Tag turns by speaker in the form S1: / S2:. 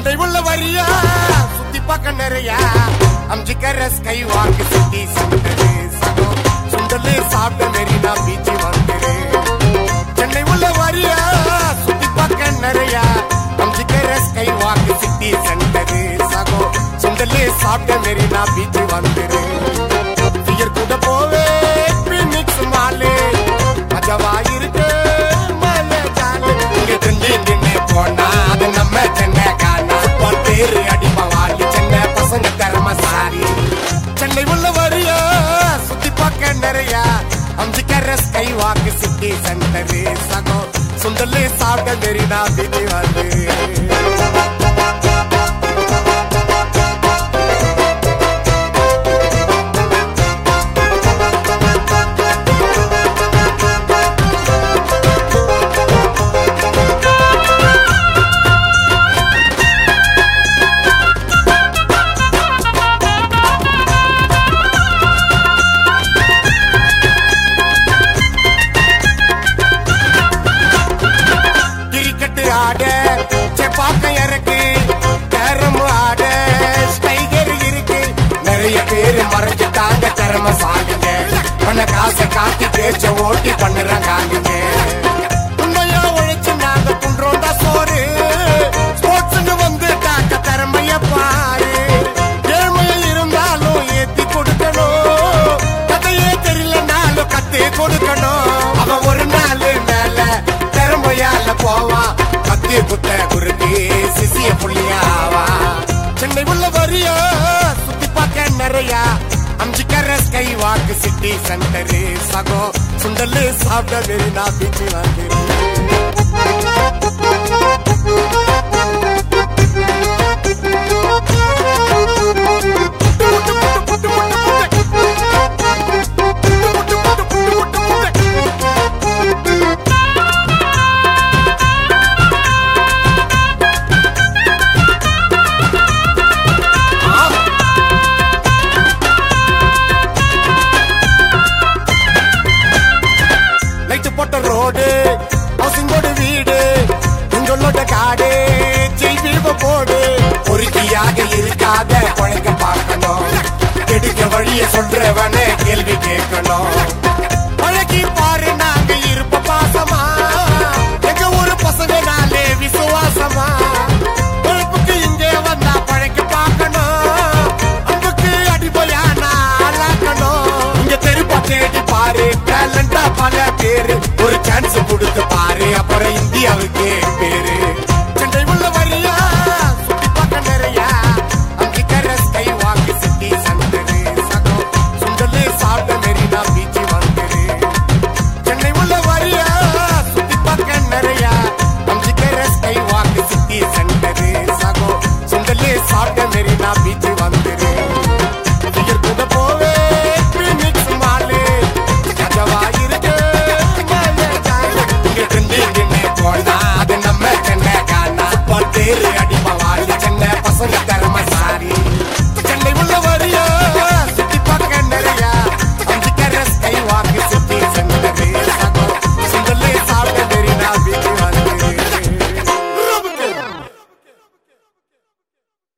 S1: செண்டை உள்ள வரியா சுத்தி பார்க்க நிறையா அம்ஜிக்கர ஸ்கை வாக்கு சிட்டி சென்டரு சகம் சுண்டலு சாப்பிட்ட மெரினா பீச் வந்துரு சென்னை உள்ள வரியா சுத்தி பார்க்க நிறையா அம்ஜிக்கர ஸ்கை வாக்கு சிட்டி சென்டரு சகம் சுண்டலு சாப்பிட்ட மெரினா பீச் வந்துரு பியர் கூட போவே பினிக்ஸ் மாலு மஜவா இருக்கு மலை ஜாலு இங்க திண்டி நின்னு போனா அது நம்ம சென்னை காணா பேரு அடிமவாளி சென்னை பசங்க திறமசாலி சென்னை உள்ள வரியா சுத்தி பார்க்க நிறையா அம்ஜிக்கர ஸ்கை வாக்கு சிட்டி சென்டரு சகம் சுண்டலு சாப்பிட்ட மெரினா பீச் வந்து கிரிக்கெட் ஆட செப்பாக்கம் இறக்கு கேரம் ஆட ஸ்டைகர் இருக்கு நிறைய பேரு மறைஞ்சிட்டாங்க திறமை சாகுங்க பண்ண காசை காட்டி பேச்ச ஓட்டி பண்ணுறாங்க உண்மையா உழைச்சு நாங்க குன்றோண்டா சோறு ஸ்போர்ட்ஸ்னு வந்து தாக்க திறமைய பாரு ஏழ்மையா இருந்தாலும் ஏத்தி கொடுக்கணும் கதையே தெரியலனாலும் கத்தே கொடுக்கணும் அவன் ஒரு நாள் மேல திறமையால போவான் கத்தி குத்த குருதி சிசிய புள்ளியாவா சென்னை உள்ள வரியா சுத்தி பார்க்க நிறையா அம்ஜிக்கர ஸ்கை வாக்கு சிட்டி சென்டரு சகம் சுண்டலு சாப்பிட்ட வெறினா பீச்சு வந்து லைட் போட்ட ரோடு ஹவுசிங் போர்டு வீடு உங்களோட காடு செய்வீவ போடு பொறுக்கியாக இருக்காத குழைக்க பார்க்கணும் கெடுக்க வழிய சொல்றவன கேள்வி கேட்கணும் பழகி பாரு நாங்க இருப்ப பாசமா எங்க ஊரு பசங்க நாளே விசுவாசமா பொழுப்புக்கு இங்கே வந்தா பழைக்க பார்க்கணும் அன்புக்கு அடிப்படையான ஆளாக்கணும் இங்க தெருப்பா தேடி பாரு டேலண்டா பல பேரு ஒரு சான்ஸ் கொடுத்து பாரு அப்புறம் இந்தியாவுக்கு பேரு சென்னை உள்ள வரியா சுத்தி பார்க்க நிறையா அங்கிக்கர ஸ்கை வாக்கு சிட்டி சென்டரு சகம் சுண்டலு சாப்பிட்ட மெரினா பீச் வந்துரு சென்னை உள்ள வரியா சுத்தி பார்க்க நிறையா அங்கிக்கர ஸ்கை வாக்கு சிட்டி சென்டரு சகம் சுண்டலு சாப்பிட்ட மெரினா பீச் வந்துரு